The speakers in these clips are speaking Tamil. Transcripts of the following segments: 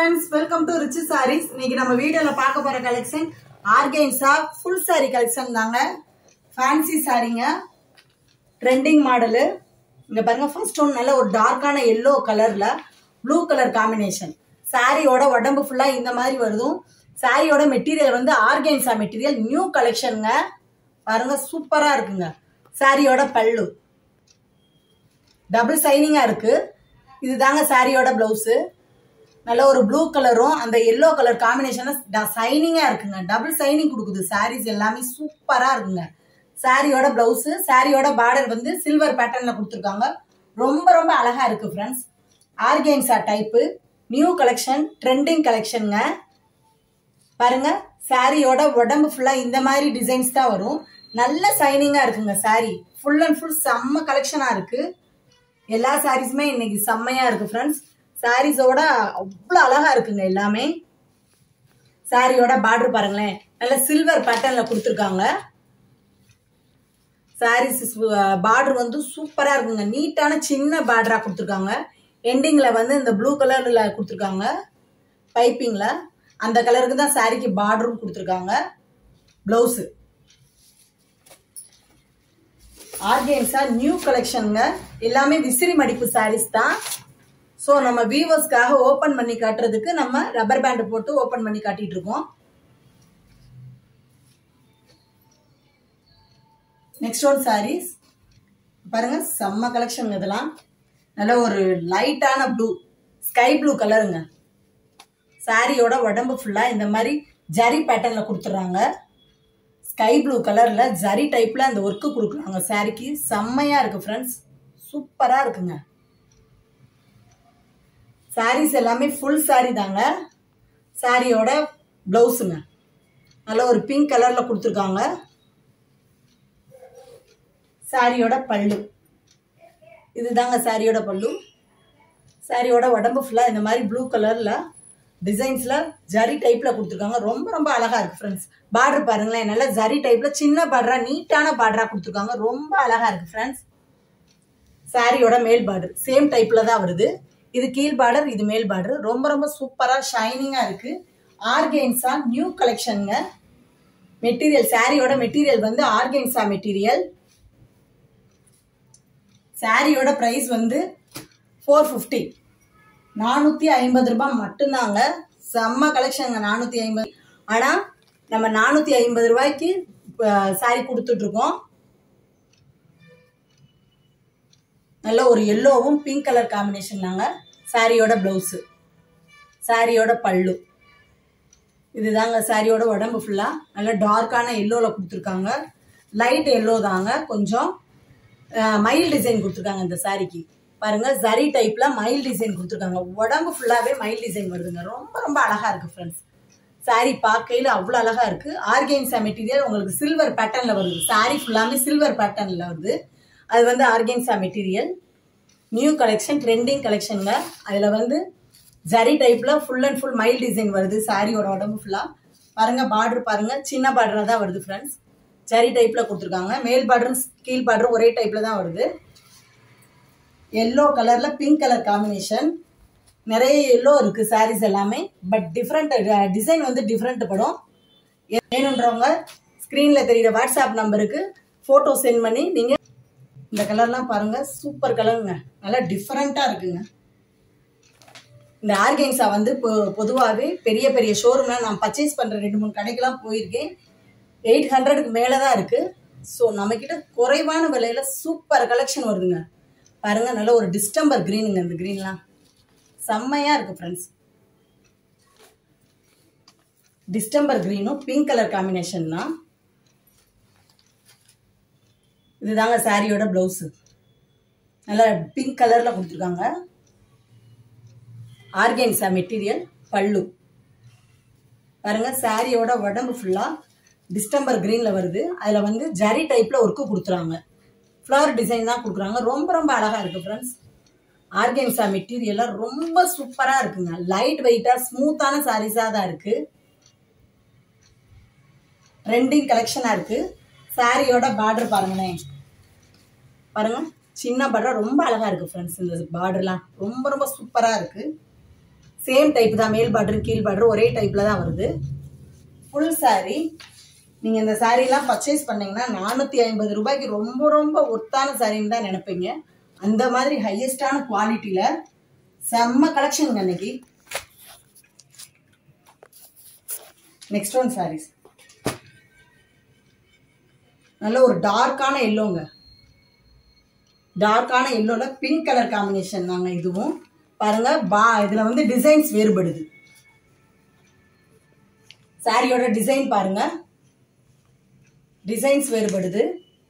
friends welcome to rich sarees இன்னைக்கு நம்ம வீடியோல பார்க்க போற collection organza full saree collection தாங்க ஃபேன்சி சாரீங்க ட்ரெண்டிங் மாடலு இங்க பாருங்க ஃபர்ஸ்ட் ஒன் நல்ல ஒரு டார்க்கான எல்லோ கலர்ல ப்ளூ கலர் காம்பினேஷன் சாரியோட உடம்பு ஃபுல்லா இந்த மாதிரி வருதும் சாரியோட மெட்டீரியல் வந்து ஆர்கென்ஸா மெட்டீரியல் நியூ கலெக்ஷனுங்க பாருங்க சூப்பரா இருக்குங்க சாரியோட பல்லு டபுள் சைனிங்கா இருக்கு இதுதாங்க சாரியோட பிளவுஸு நல்ல ஒரு ப்ளூ கலரும் அந்த எல்லோ கலர் காம்பினேஷன் சைனிங்கா இருக்குங்க டபுள் சைனிங் கொடுக்குது சாரீஸ் எல்லாமே சூப்பரா இருக்குங்க சாரியோட பிளவுஸ் சாரியோட பார்டர் வந்து சில்வர் பேட்டர்ன்ல கொடுத்துருக்காங்க ரொம்ப ரொம்ப அழகா இருக்கு friends organza type new collection trending கலெக்ஷனுங்க பாருங்க சாரியோட உடம்பு ஃபுல்லா இந்த மாதிரி டிசைன்ஸ் தான் வரும் நல்ல சைனிங்கா இருக்குங்க சாரி ஃபுல் அண்ட் ஃபுல் செம்ம கலெக்ஷனா இருக்கு எல்லா சாரீஸுமே இன்னைக்கு செம்மையா இருக்கு ஃப்ரெண்ட்ஸ் சாரீஸோட அவ்வளோ அழகா இருக்குங்க எல்லாமே சாரியோட பார்டர் பாருங்களேன் நல்ல சில்வர் பேட்டர்ன்ல கொடுத்துருக்காங்க சாரீஸ் பார்டர் வந்து சூப்பரா இருக்குங்க நீட்டான சின்ன பார்டரா கொடுத்துருக்காங்க எண்டிங்ல வந்து இந்த ப்ளூ கலர்ல கொடுத்துருக்காங்க பைப்பிங்ல அந்த கலருக்கு தான் சாரிக்கு பார்டரும் கொடுத்துருக்காங்க பிளவுஸு ஆர்கேன்ஸா நியூ கலெக்ஷனுங்க எல்லாமே விசிறி மடிப்பு சாரீஸ் தான் ஸோ நம்ம வியூவர்ஸ்க்காக ஓப்பன் பண்ணி காட்டுறதுக்கு நம்ம ரப்பர் பேண்ட் போட்டு ஓப்பன் பண்ணி காட்டிட்டு இருக்கோம் நெக்ஸ்ட் ஒன் சாரீஸ் பாருங்க செம்ம கலெக்ஷன் இதெல்லாம் நல்ல ஒரு லைட்டான ப்ளூ ஸ்கை ப்ளூ கலருங்க சாரியோட உடம்பு ஃபுல்லா இந்த மாதிரி ஜரி பேட்டர்ன்ல கொடுத்துட்றாங்க ஸ்கை ப்ளூ கலர்ல ஜரி டைப்ல அந்த ஒர்க்கு கொடுக்குறாங்க சாரிக்கு செம்மையா இருக்கு ஃப்ரெண்ட்ஸ் சூப்பரா இருக்குங்க சாரீஸ் எல்லாமே ஃபுல் சாரி தாங்க சாரியோட பிளவுஸுங்க நல்ல ஒரு பிங்க் கலர்ல கொடுத்துருக்காங்க சாரியோட பல்லு இதுதாங்க சாரியோட பல்லு சாரியோட உடம்பு ஃபுல்லாக இந்த மாதிரி ப்ளூ கலரில் டிசைன்ஸில் ஜரி டைப்பில் கொடுத்துருக்காங்க ரொம்ப ரொம்ப அழகாக இருக்குது ஃப்ரெண்ட்ஸ் பார்டர் பாருங்களேன் நல்லா ஜரி டைப்பில் சின்ன பார்டரா நீட்டான பார்டரா கொடுத்துருக்காங்க ரொம்ப அழகாக இருக்குது ஃப்ரெண்ட்ஸ் சாரியோட மேல் பார்டர் சேம் டைப்பில் தான் வருது இது கீழ் பார்டர் இது மேல் பார்டர் ரொம்ப ரொம்ப சூப்பராக ஷைனிங்காக இருக்குது ஆர்கென்ஸா நியூ கலெக்ஷனுங்க மெட்டீரியல் சாரியோட மெட்டீரியல் வந்து ஆர்கென்ஸா மெட்டீரியல் சாரியோட ப்ரைஸ் வந்து ஃபோர் ஃபிஃப்டி நானூற்றி ஐம்பது ரூபாய் மட்டும்தாங்க செம்ம கலெக்ஷனுங்க நானூற்றி ஐம்பது ஆனால் நம்ம நானூற்றி ஐம்பது ரூபாய்க்கு சாரி கொடுத்துட்ருக்கோம் நல்ல ஒரு எல்லோவும் பிங்க் கலர் காம்பினேஷன் தாங்க சாரியோட ப்ளவுஸு சாரியோட பல்லு இதுதாங்க சாரியோட உடம்பு ஃபுல்லாக நல்ல டார்க்கான எல்லோவில் கொடுத்துருக்காங்க லைட் எல்லோ தாங்க கொஞ்சம் மயில் டிசைன் கொடுத்துருக்காங்க இந்த சாரிக்கு பாருங்க ஜரி டைப்ல மயில் டிசைன் கொடுத்துருக்காங்க உடம்பு ஃபுல்லாவே மயில் டிசைன் வருதுங்க ரொம்ப ரொம்ப அழகா இருக்கு ஃப்ரெண்ட்ஸ் சாரி பார்க்கையில அவ்வளோ அழகா இருக்கு ஆர்கென்சா மெட்டீரியல் உங்களுக்கு சில்வர் பேட்டர்ன்ல வருது சாரி ஃபுல்லாமே சில்வர் பேட்டர்ன்ல வருது அது வந்து organza material new collection trending கலெக்ஷனுங்க அதுல வந்து ஜரி டைப்ல ஃபுல் அண்ட் ஃபுல் மயில் டிசைன் வருது சாரியோட உடம்பு ஃபுல்லா பாருங்க பார்டர் பாருங்க சின்ன பார்டரா தான் வருது ஃப்ரெண்ட்ஸ் ஜரி டைப்ல கொடுத்துருக்காங்க மேல் பார்டரும் கீழ் பார்டரும் ஒரே டைப்ல தான் வருது எல்லோ கலர்ல பிங்க் கலர் காம்பினேஷன் நிறைய எல்லோ இருக்கு சாரீஸ் எல்லாமே பட் டிஃப்ரெண்ட் டிசைன் வந்து டிஃப்ரெண்ட் படும் வேணுன்றவங்க ஸ்க்ரீன்ல தெரியுற வாட்ஸ்அப் நம்பருக்கு ஃபோட்டோ சென்ட் பண்ணி நீங்க இந்த கலர்லாம் பாருங்க சூப்பர் கலருங்க நல்லா டிஃப்ரெண்டா இருக்குங்க இந்த ஆர்கென்ஸா வந்து பொதுவாகவே பெரிய பெரிய ஷோரூம்ல நான் பர்ச்சேஸ் பண்ற ரெண்டு மூணு கடைக்கெல்லாம் போயிருக்கேன் எயிட் ஹண்ட்ரடுக்கு மேலே தான் இருக்குது ஸோ நம்மக்கிட்ட குறைவான விலையில் சூப்பர் கலெக்ஷன் வருதுங்க பாருங்க நல்ல ஒரு டிஸ்டம்பர் க்ரீனுங்க இந்த க்ரீன்லாம் செம்மையாக இருக்குது ஃப்ரெண்ட்ஸ் டிஸ்டம்பர் க்ரீனும் பிங்க் கலர் காம்பினேஷன் தான் இதுதாங்க சாரியோட ப்ளவுஸு நல்லா பிங்க் கலரில் கொடுத்துருக்காங்க ஆர்கென்ஸா மெட்டீரியல் பல்லு பாருங்க சாரியோட உடம்பு ஃபுல்லாக டிஸ்டம்பர் கிரீனில் வருது அதில் வந்து ஜரி டைப்பில் ஒர்க்கு கொடுத்துறாங்க ஃப்ளவர் டிசைன் தான் கொடுக்குறாங்க ரொம்ப ரொம்ப அழகாக இருக்குது ஃப்ரெண்ட்ஸ் ஆர்கென்ஸா மெட்டீரியலாக ரொம்ப சூப்பராக இருக்குங்க லைட் வெயிட்டாக ஸ்மூத்தான சாரீஸாக தான் இருக்குது ட்ரெண்டிங் கலெக்ஷனாக இருக்குது சாரியோட பார்டர் பாருங்களேன் பாருங்க சின்ன பார்டர் ரொம்ப அழகாக இருக்குது ஃப்ரெண்ட்ஸ் இந்த பார்டர்லாம் ரொம்ப ரொம்ப சூப்பராக இருக்குது சேம் டைப் தான் மேல் பார்டர் கீழ் பார்டர் ஒரே டைப்பில் தான் வருது ஃபுல் saree நீங்கள் இந்த சாரீலாம் பர்ச்சேஸ் பண்ணீங்கன்னா நானூற்றி ஐம்பது ரூபாய்க்கு ரொம்ப ரொம்ப ஒர்த்தான சாரின்னு தான் நினைப்பீங்க அந்த மாதிரி ஹையஸ்டான குவாலிட்டியில் செம்ம கலெக்ஷனுங்க அன்னைக்கு நெக்ஸ்ட் ஒன் சாரீஸ் நல்ல ஒரு டார்க்கான எல்லோங்க டார்க்கான எல்லோவில் பிங்க் கலர் காம்பினேஷன் தாங்க இதுவும் பாருங்க பா இதில் வந்து டிசைன்ஸ் வேறுபடுது சாரியோட டிசைன் பாருங்க டிசைன்ஸ் வேறுபடுது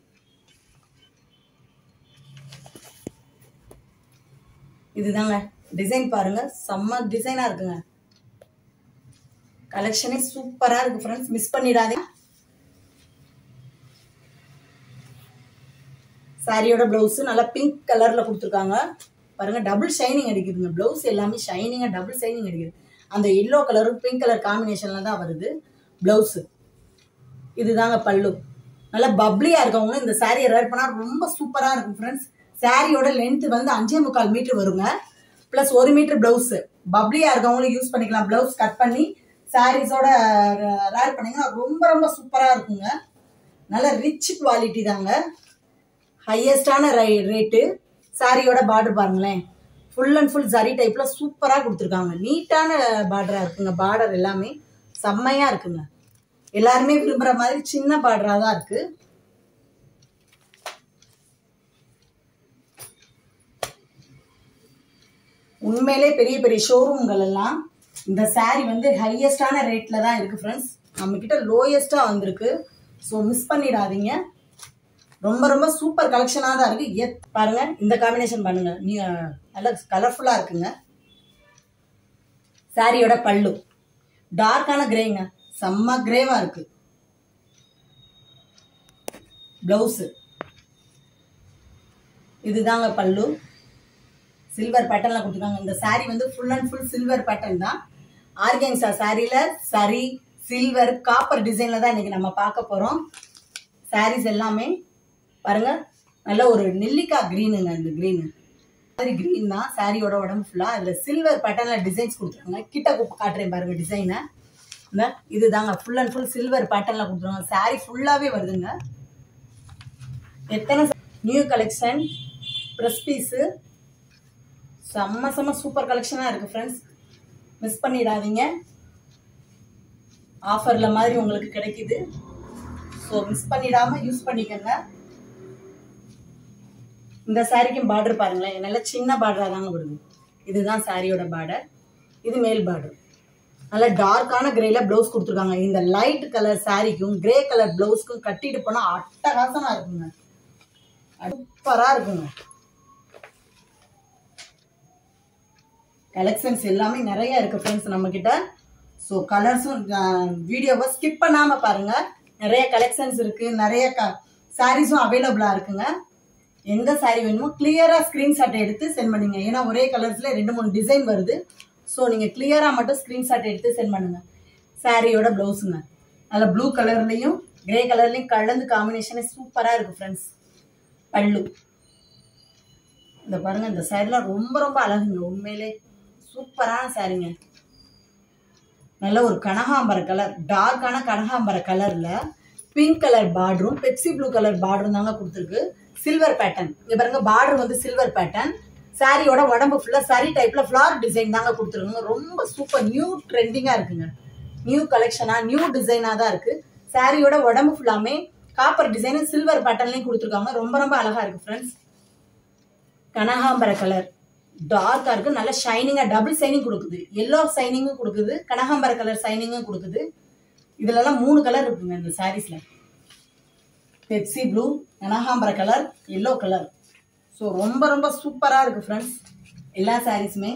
இதுதாங்க டிசைன் பாருங்க செம்ம டிசைனா இருக்குங்க கலெக்ஷனே சூப்பரா இருக்கு ஃப்ரெண்ட்ஸ் மிஸ் பண்ணிடாதீங்க சாரியோட பிளவுஸ் நல்லா பிங்க் கலர்ல கொடுத்துருக்காங்க பாருங்க டபுள் ஷைனிங் அடிக்குதுங்க பிளவுஸ் எல்லாமே ஷைனிங்கா டபுள் ஷைனிங் அடிக்குது அந்த எல்லோ கலரும் பிங்க் கலர் காம்பினேஷன்ல தான் வருது பிளவுஸ் இதுதாங்க பல்லு நல்லா பப்ளியா இருக்கவங்களும் இந்த சாரியை வேர் பண்ணா ரொம்ப சூப்பரா இருக்கும் ஃப்ரெண்ட்ஸ் சாரியோட லென்த் வந்து அஞ்சே முக்கால் மீட்டர் வருங்க ப்ளஸ் ஒரு மீட்டர் பிளவுஸ் பப்ளியா இருக்கவங்களும் யூஸ் பண்ணிக்கலாம் பிளவுஸ் கட் பண்ணி சாரீஸோட வேர் பண்ணீங்கன்னா ரொம்ப ரொம்ப சூப்பரா இருக்குங்க நல்ல ரிச் குவாலிட்டி தாங்க ஹையஸ்டான ரை ரேட்டு சாரியோட பார்டர் பாருங்களேன் ஃபுல் அண்ட் ஃபுல் சரி டைப்ல சூப்பரா கொடுத்துருக்காங்க நீட்டான பார்டரா இருக்குங்க பார்டர் எல்லாமே செம்மையா இருக்குங்க எல்லாருமே விரும்புற மாதிரி சின்ன பார்டரா தான் இருக்கு உண்மையிலே பெரிய பெரிய ஷோரூம்கள் எல்லாம் இந்த saree வந்து ஹையஸ்டான ரேட்ல தான் இருக்கு ஃப்ரெண்ட்ஸ் நம்ம கிட்ட லோயஸ்டா வந்திருக்கு ஸோ மிஸ் பண்ணிடாதீங்க ரொம்ப ரொம்ப சூப்பர் கலெக்ஷனாக தான் இருக்கு எத் பாருங்க இந்த காம்பினேஷன் பண்ணுங்க நீ நல்ல கலர்ஃபுல்லா இருக்குங்க சாரியோட பல்லு டார்க்கான கிரேங்க செம்ம கிரேவா இருக்கு பிளவுஸ் இதுதாங்க பல்லு சில்வர் பேட்டர்ன்ல கொடுத்துருக்காங்க இந்த saree வந்து full and full silver pattern தான் ஆர்கன்சா சாரியில சரி சில்வர் காப்பர் டிசைன்ல தான் இன்னைக்கு நம்ம பார்க்க போறோம் sarees எல்லாமே பாருங்க நல்ல ஒரு நெல்லிக்காய் கிரீனுங்க இந்த கிரீனு மாதிரி கிரீன் தான் சாரியோட உடம்பு ஃபுல்லா அதுல சில்வர் பேட்டர்ன்ல டிசைன்ஸ் கொடுத்துருக்காங்க கிட்ட கூப்ப காட்டுறேன் பாருங்க டிசைனை இந்த இதுதாங்க ஃபுல் அண்ட் ஃபுல் சில்வர் பேட்டர்ன்ல கொடுத்துருக்காங்க saree ஃபுல்லாவே வருதுங்க எத்தனை நியூ கலெக்ஷன் ப்ரெஸ் பீஸு செம்ம செம்ம சூப்பர் கலெக்ஷனாக இருக்குது ஃப்ரெண்ட்ஸ் மிஸ் பண்ணிடாதீங்க ஆஃபரில் மாதிரி உங்களுக்கு கிடைக்குது ஸோ மிஸ் பண்ணிடாமல் யூஸ் பண்ணிக்கோங்க இந்த சாரிக்கும் பார்டர் பாருங்களேன் நல்ல சின்ன பார்டராக தாங்க வருது இதுதான் சாரியோட பார்டர் இது மேல் பார்டர் நல்ல டார்க்கான கிரேல ப்ளவுஸ் கொடுத்துருக்காங்க இந்த லைட் கலர் சாரிக்கும் கிரே கலர் ப்ளவுஸ்க்கும் கட்டிட்டு போனால் அட்டகாசமாக இருக்குங்க சூப்பராக இருக்குங்க கலெக்ஷன்ஸ் எல்லாமே நிறைய இருக்கு ஃப்ரெண்ட்ஸ் நம்ம கிட்ட ஸோ கலர்ஸும் வீடியோவை ஸ்கிப் பண்ணாம பாருங்க நிறைய கலெக்ஷன்ஸ் இருக்கு நிறைய சாரீஸும் அவைலபிளா இருக்குங்க எந்த சாரீ வேணுமோ கிளியரா ஸ்கிரீன்ஷாட் எடுத்து சென்ட் பண்ணுங்க ஏன்னா ஒரே கலர்ஸ்ல ரெண்டு மூணு டிசைன் வருது ஸோ நீங்க கிளியரா மட்டும் ஸ்கிரீன்ஷாட் எடுத்து சென்ட் பண்ணுங்க சாரியோட பிளவுஸுங்க நல்ல ப்ளூ கலர்லயும் கிரே கலர்லயும் கலந்து காம்பினேஷனே சூப்பரா இருக்கு ஃப்ரெண்ட்ஸ் பல்லு இந்த பாருங்க இந்த சாரிலாம் ரொம்ப ரொம்ப அழகுங்க உண்மையிலே சூப்பரான சாரிங்க நல்ல ஒரு கனகாம்பர கலர் டார்க்கான கனகாம்பர கலர்ல பிங்க் கலர் பார்டரும் பெப்சி ப்ளூ கலர் பார்டரும் தாங்க கொடுத்துருக்கு சில்வர் பேட்டர்ன் இங்க பாருங்க பார்டர் வந்து சில்வர் பேட்டர்ன் சாரியோட உடம்பு ஃபுல்லா சாரி டைப்ல ஃபிளார் டிசைன் தாங்க கொடுத்துருக்குங்க ரொம்ப சூப்பர் நியூ ட்ரெண்டிங்கா இருக்குங்க நியூ கலெக்ஷனா நியூ டிசைனா தான் இருக்கு சாரியோட உடம்பு ஃபுல்லாமே காப்பர் டிசைன் சில்வர் பேட்டர்ன்லயும் கொடுத்துருக்காங்க ரொம்ப ரொம்ப அழகா இருக்கு ஃப்ரெண்ட்ஸ் கனகாம்பர கலர் டார்க்கா இருக்கு நல்ல ஷைனிங்கா டபுள் ஷைனிங் கொடுக்குது எல்லோ ஷைனிங்கும் கொடுக்குது கனகாம்பர கலர் ஷைனிங்கும் கொடுக்குது இதுல எல்லாம் மூணு கலர் இருக்குங்க இந்த சாரீஸ்ல பெப்சி ப்ளூ கனகாம்பர கலர் எல்லோ கலர் ஸோ ரொம்ப ரொம்ப சூப்பரா இருக்கு ஃப்ரெண்ட்ஸ் எல்லா சாரீஸுமே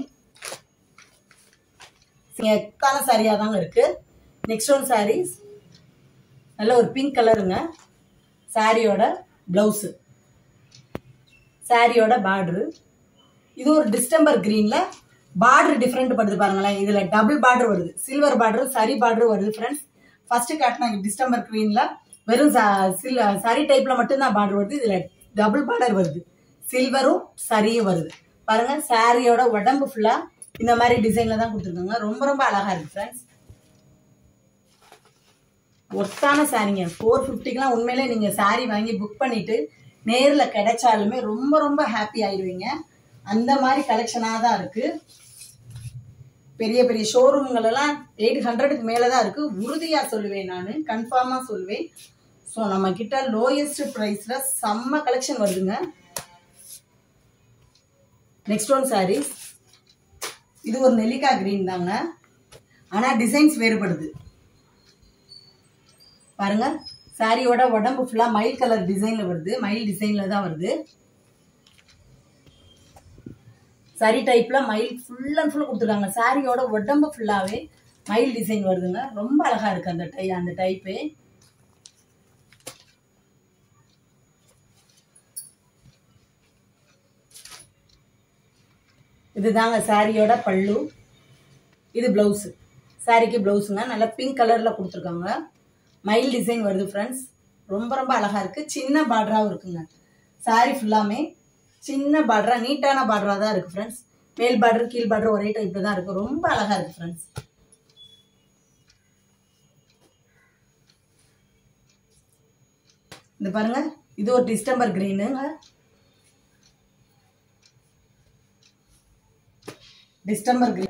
எத்தான சாரியாக தாங்க இருக்கு நெக்ஸ்ட் ஒன் சாரீஸ் நல்ல ஒரு பிங்க் கலருங்க சாரியோட ப்ளவுஸு சாரியோட பார்டரு இது ஒரு டிஸ்டம்பர் கிரீன்ல பார்டர் டிஃப்ரெண்ட் படுது பாருங்களேன் இதுல டபுள் பார்டர் வருது சில்வர் பார்டர் சரி பார்டர் வருது ஃப்ரெண்ட்ஸ் ஃபர்ஸ்ட் காட்டின டிஸ்டம்பர் கிரீன்ல வெறும் சரி டைப்ல மட்டும்தான் பார்டர் வருது இதுல டபுள் பார்டர் வருது சில்வரும் சரியும் வருது பாருங்க சாரியோட உடம்பு ஃபுல்லா இந்த மாதிரி டிசைனில் தான் கொடுத்துருக்காங்க ரொம்ப ரொம்ப அழகாக இருக்குது ஃப்ரெண்ட்ஸ் ஒர்த்தான சாரீங்க ஃபோர் ஃபிஃப்டிக்கெலாம் உண்மையிலே நீங்கள் saree வாங்கி புக் பண்ணிவிட்டு நேரில் கிடைச்சாலுமே ரொம்ப ரொம்ப ஹாப்பி ஆயிடுவீங்க அந்த மாதிரி கலெக்ஷனாக தான் இருக்குது பெரிய பெரிய ஷோரூம்களெல்லாம் எயிட் ஹண்ட்ரடுக்கு மேலே தான் இருக்குது உறுதியாக சொல்லுவேன் நான் கன்ஃபார்மாக சொல்லுவேன் ஸோ நம்ம கிட்ட லோயஸ்ட் ப்ரைஸில் செம்ம கலெக்ஷன் வருதுங்க நெக்ஸ்ட் ஒன் sarees இது ஒரு நெல்லிக்காய் கிரீன் தாங்க ஆனால் டிசைன்ஸ் வேறுபடுது பாருங்க சாரியோட உடம்பு ஃபுல்லாக மயில் கலர் டிசைனில் வருது மயில் டிசைனில் தான் வருது சாரி டைப்பில் மயில் ஃபுல் அண்ட் ஃபுல் கொடுத்துருக்காங்க சாரியோட உடம்பு ஃபுல்லாகவே மயில் டிசைன் வருதுங்க ரொம்ப அழகாக இருக்குது அந்த டை அந்த டைப்பு இதுதாங்க சாரியோட பல்லு இது ப்ளவுஸு சாரிக்கு ப்ளவுஸுங்க நல்லா பிங்க் கலரில் கொடுத்துருக்காங்க மயில் டிசைன் வருது ஃப்ரெண்ட்ஸ் ரொம்ப ரொம்ப அழகாக இருக்குது சின்ன பார்டராகவும் இருக்குங்க சாரி ஃபுல்லாமே சின்ன பார்டரா நீட்டான பார்டராக தான் இருக்குது ஃப்ரெண்ட்ஸ் மேல் பார்டர் கீழ் பார்டர் ஒரே டைப்பில் தான் இருக்குது ரொம்ப அழகாக இருக்குது ஃப்ரெண்ட்ஸ் இந்த பாருங்க இது ஒரு டிஸ்டம்பர் கிரீனுங்க டிஸ்டம்பர் கிரீன்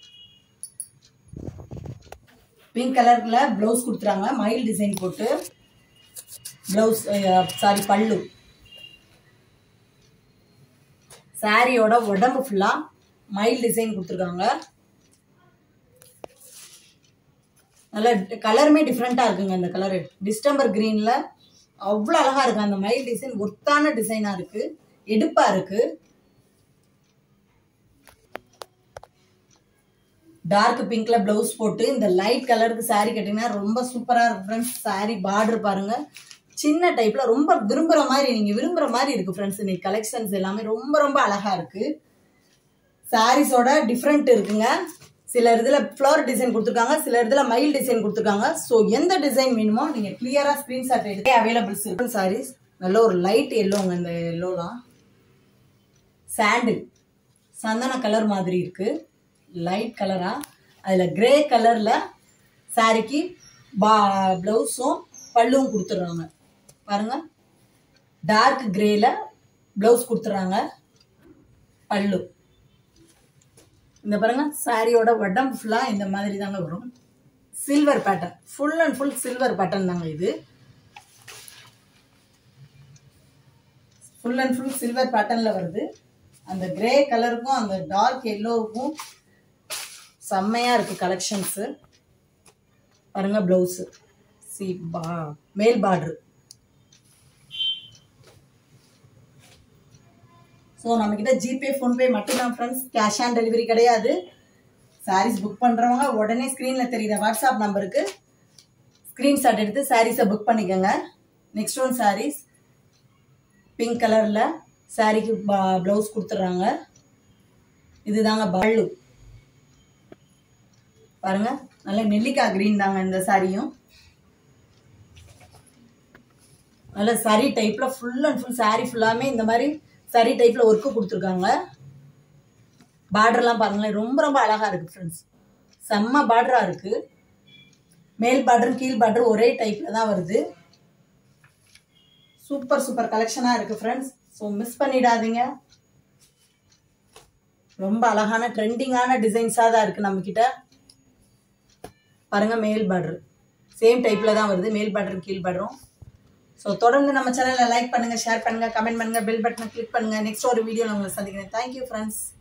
பிங்க் கலர்ல ப்ளவுஸ் கொடுத்துறாங்க மயில் டிசைன் போட்டு ப்ளவுஸ் சாரி பல்லு சாரியோட உடம்பு ஃபுல்லா மயில் டிசைன் கொடுத்துருக்காங்க நல்ல கலருமே டிஃப்ரெண்ட்டாக இருக்குங்க இந்த கலரு டிஸ்டம்பர் க்ரீனில் அவ்வளோ அழகாக இருக்கு அந்த மயில் டிசைன் ஒர்த்தான டிசைனாக இருக்குது எடுப்பாக இருக்குது டார்க் பிங்க்ல பிளவுஸ் போட்டு இந்த லைட் கலருக்கு saree கட்டிங்கன்னா ரொம்ப சூப்பரா இருக்கு ஃப்ரெண்ட்ஸ் saree பார்டர் பாருங்க சின்ன டைப்ல ரொம்ப விரும்புற மாதிரி நீங்க விரும்புற மாதிரி இருக்கு ஃப்ரெண்ட்ஸ் இன்னைக்கு கலெக்ஷன்ஸ் எல்லாமே ரொம்ப ரொம்ப அழகா இருக்கு சாரீஸோட டிஃப்ரெண்ட் இருக்குங்க சில இதுல ஃப்ளவர் டிசைன் கொடுத்துருக்காங்க சில இதுல மயில் டிசைன் கொடுத்துருக்காங்க ஸோ எந்த டிசைன் வேணுமோ நீங்க கிளியரா ஸ்கிரீன்ஷாட் எடுத்து அவைலபிள்ஸ் இருக்கு சாரீஸ் நல்ல ஒரு லைட் எல்லோங்க இந்த எல்லோலாம் சாண்டில் சந்தன கலர் மாதிரி இருக்கு லைட் கலரா அதில் கிரே கலரில் சாரிக்கு பா ப்ளவுஸும் பல்லுவும் கொடுத்துட்றாங்க பாருங்க டார்க் கிரேல ப்ளவுஸ் கொடுத்துட்றாங்க பல்லு இந்த பாருங்க சாரியோட உடம்பு ஃபுல்லாக இந்த மாதிரி தாங்க வரும் silver pattern full and full silver pattern தாங்க இது ஃபுல் அண்ட் ஃபுல் சில்வர் பேட்டர்னில் வருது அந்த கிரே கலருக்கும் அந்த டார்க் எல்லோவுக்கும் செம்மையாக இருக்குது கலெக்ஷன்ஸு பாருங்க ப்ளவுஸு சி பா மேல் பார்ட்ரு ஸோ நம்மக்கிட்ட ஜிபே ஃபோன்பே மட்டும்தான் ஃப்ரெண்ட்ஸ் கேஷ் ஆன் டெலிவரி கிடையாது சாரீஸ் புக் பண்ணுறவங்க உடனே ஸ்க்ரீனில் தெரியுற வாட்ஸ்அப் நம்பருக்கு ஸ்க்ரீன்ஷாட் எடுத்து சாரீஸை புக் பண்ணிக்கோங்க நெக்ஸ்ட் ஒன் சாரீஸ் பிங்க் கலரில் சாரீக்கு ப்ளவுஸ் கொடுத்துட்றாங்க இதுதாங்க பல்லு பாருங்க நல்ல நெல்லிக்காய் கிரீன் தாங்க இந்த சாரியும் நல்ல சரி டைப்ல ஃபுல் அண்ட் ஃபுல் சாரி ஃபுல்லாமே இந்த மாதிரி சரி டைப்ல ஒர்க்கு கொடுத்துருக்காங்க பார்டர்லாம் பாருங்களேன் ரொம்ப ரொம்ப அழகா இருக்கு ஃப்ரெண்ட்ஸ் செம்ம பார்டரா இருக்கு மேல் பார்டர் கீழ் பார்டர் ஒரே டைப்ல தான் வருது சூப்பர் சூப்பர் கலெக்ஷனா இருக்கு ஃப்ரெண்ட்ஸ் ஸோ மிஸ் பண்ணிடாதீங்க ரொம்ப அழகான ட்ரெண்டிங்கான டிசைன்ஸாக தான் இருக்கு நம்ம கிட்ட பாருங்க மேல் பார்டர் சேம் டைப்ல தான் வருது மேல் பார்டர் கீழ் பார்டரும் ஸோ தொடர்ந்து நம்ம சேனலை லைக் பண்ணுங்க ஷேர் பண்ணுங்க கமெண்ட் பண்ணுங்க பெல் பட்டனை கிளிக் பண்ணுங்க நெக்ஸ்ட் ஒரு வீடியோ உங்களை சந்திக்கிறேன் தேங்க்யூ ஃப்ரெண்ட்ஸ்